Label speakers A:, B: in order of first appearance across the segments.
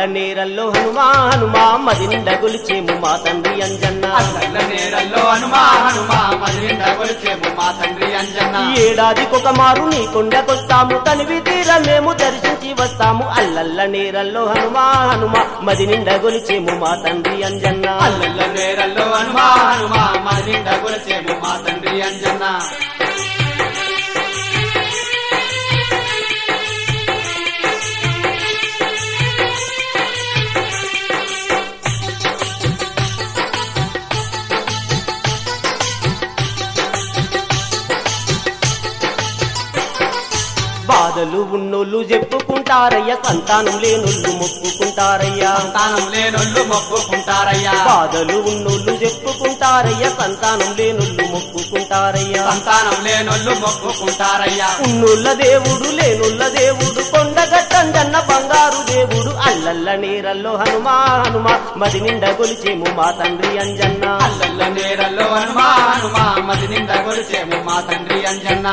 A: నేరల్లో హనుమా హనుమా మది నిండా గొలిచేము మా తండ్రి అంజన్న
B: అల్లల్ల నేరల్లో హనుమా హనుమా మదిలింద కొలిచేము మా తండ్రి అంజన్న
A: ఏడాదికొక మారు నీ కొండకొస్తాము తనివి తీర మేము దర్శించి వస్తాము అల్లల్ల నేరల్లో హనుమా హనుమా మది నిండా గొలిచేము మా తండ్రి అంజన్న
B: అల్లల్ల నేరల్లో హనుమా హనుమా మదిలింద కొలిచేము మా తండ్రి అంజన్న
A: బాధలు ఉన్నోళ్ళు చెప్పుకుంటారయ్య సంతానం లేనోళ్ళు మొక్కుకుంటారయ్యా
B: సంతానం లేనొల్లు మొక్కుకుంటారయ్యా
A: బాధలు ఉన్నోళ్ళు చెప్పుకుంటారయ్య సంతానం లేనోళ్ళు మొక్కుకుంటారయ్యా
B: సంతానం లేనొల్లు మొక్కుకుంటారయ్యా
A: ఉన్నోళ్ళ దేవుడు లేనుల్ల దేవుడు కొండగట్టంజన్న బంగారు దేవుడు అల్లల్ల నేరల్లో హనుమా హనుమా మది నిండా గొలిచేము మా తండ్రి అంజన్న
B: అల్లల్ల నేరల్లో హనుమా హనుమా మదిలింద కొలిచేము మా తండ్రి అంజన్న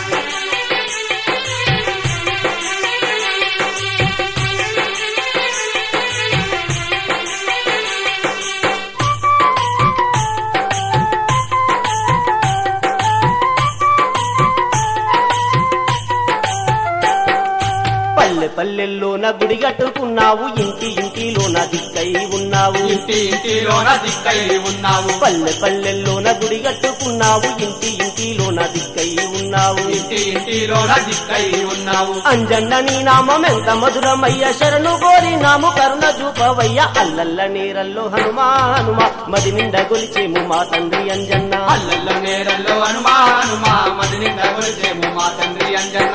A: పల్లె పల్లెల్లోన గుడి కట్టుకున్నావు ఇంటి ఇంటిలోన దిక్కై ఉన్నావు
B: ఇంటి ఇంటిలోన దిక్కై ఉన్నావు
A: పల్లె పల్లెల్లోన గుడి కట్టుకున్నావు ఇంటి ఇంటిలోన దిక్కై ఉన్నావు
B: ఇంటి ఇంటిలోన దిక్కై ఉన్నావు
A: అంజన్న నీ నామం ఎంత మధురమయ్య శరణు కోరి నాము కరుణ చూపవయ్య అల్లల్ల నేరల్లో హనుమా హనుమా మది నిండా గొలిచేము మా తండ్రి అంజన్న
B: అల్లల్ల నేరల్లో హనుమా హనుమా మదిలింద కొలిచేము మా తండ్రి అంజన్న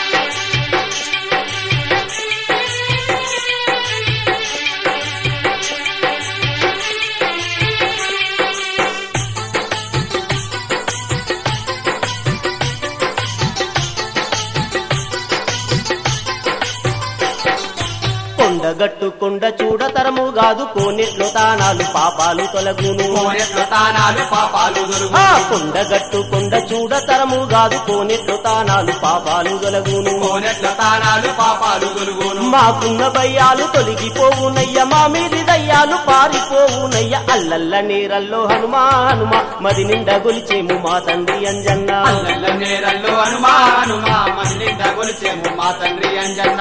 A: కొండగట్టు కొండ చూడతరము కాదు కోనెట్లో తానాలు పాపాలు తొలగును
B: కోనెట్ల తానాలు పాపాలు దొరుకు
A: ఆ కొండగట్టు కొండ చూడతరము కాదు కోనెట్లో తానాలు పాపాలు తొలగును
B: కోనెట్ల తానాలు పాపాలు దొరుకును
A: మాకున్న భయ్యాలు తొలగిపోవునయ్య మా మీది దయ్యాలు పారిపోవునయ్య అల్లల్ల నేరల్లో హనుమా హనుమా మది నిండా గొలిచేము మా తండ్రి అంజన్న
B: అల్లల్ల నేరల్లో హనుమా హనుమా మదిలింద కొలిచేము మా తండ్రి అంజన్న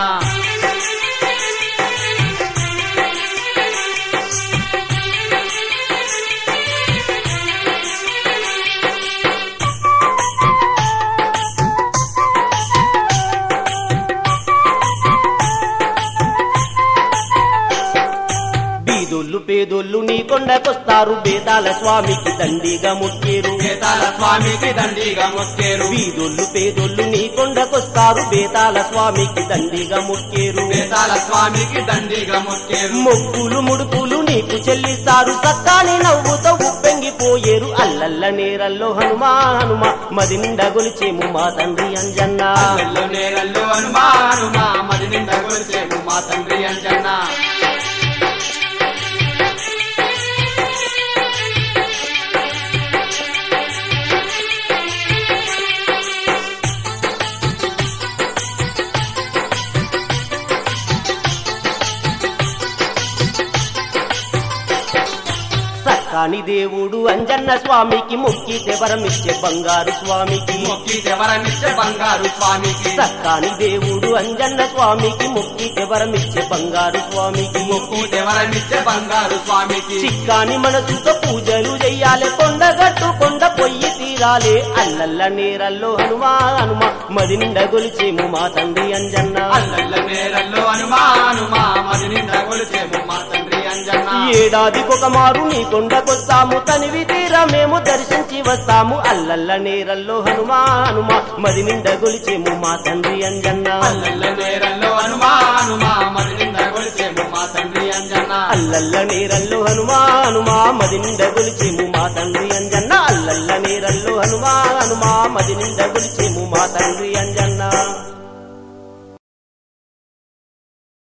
A: బీదోళ్ళు పేదోళ్ళు నీ కొండకొస్తారు బేతాల స్వామికి దండిగా ముక్కేరు
B: వేతాల స్వామికి దండిగా మొక్కేరు
A: బీదోళ్ళు పేదోళ్ళు నీ కొండకొస్తారు బేతాల స్వామికి దండిగా ముక్కేరు
B: వేతాల స్వామికి దండిగా మొక్కేరు
A: మొక్కులు ముడుపులు నీకు చెల్లిస్తారు సత్తాని నవ్వుతో ఉప్పెంగిపోయేరు అల్లల్ల నేరల్లో హనుమా హనుమా మది నిండా గొలిచేము మా తండ్రి అంజన్న
B: అల్లల్లో నేరల్లో హనుమా హనుమా మదిలింద కొలిచేము మా తండ్రి అంజన్న
A: సక్కాని దేవుడు అంజన్న స్వామికి మొక్కితే వరమిచ్చే బంగారు స్వామికి
B: మొక్కితే వరమిచ్చే బంగారు స్వామికి
A: సక్కాని దేవుడు అంజన్న స్వామికి మొక్కితే వరమిచ్చే బంగారు స్వామికి
B: మొక్కితే వరమిచ్చే బంగారు స్వామికి
A: చిక్కాని మనసుతో పూజలు చెయ్యాలి కొండగట్టు కొండ పొయ్యి తీరాలే అల్లల్ల నేరల్లో హనుమా హనుమా మది నిండా గొలిచేము మా తండ్రి అంజన్న
B: అల్లల్ల నేరల్లో హనుమా హనుమా మదిలింద కొలిచేము మా తండ్రి అంజన్న
A: ఏడాదికొక మారు నీ కొండకొస్తాము తనివి తీరా మేము దర్శించి వస్తాము అల్లల్ల నేరల్లో హనుమా హనుమా మది నిండా గొలిచేము మా తండ్రి అంజన్న
B: అల్లల్ల నేరల్లో హనుమా హనుమా మదిలింద కొలిచేము మా తండ్రి అంజన్న
A: అల్లల్ల నేరల్లో హనుమా హనుమా మది నిండా గొలిచేము మా తండ్రి అంజన్న అల్లల్ల నేరల్లో హనుమా హనుమా మది నిండా గొలిచేము మా తండ్రి అంజన్న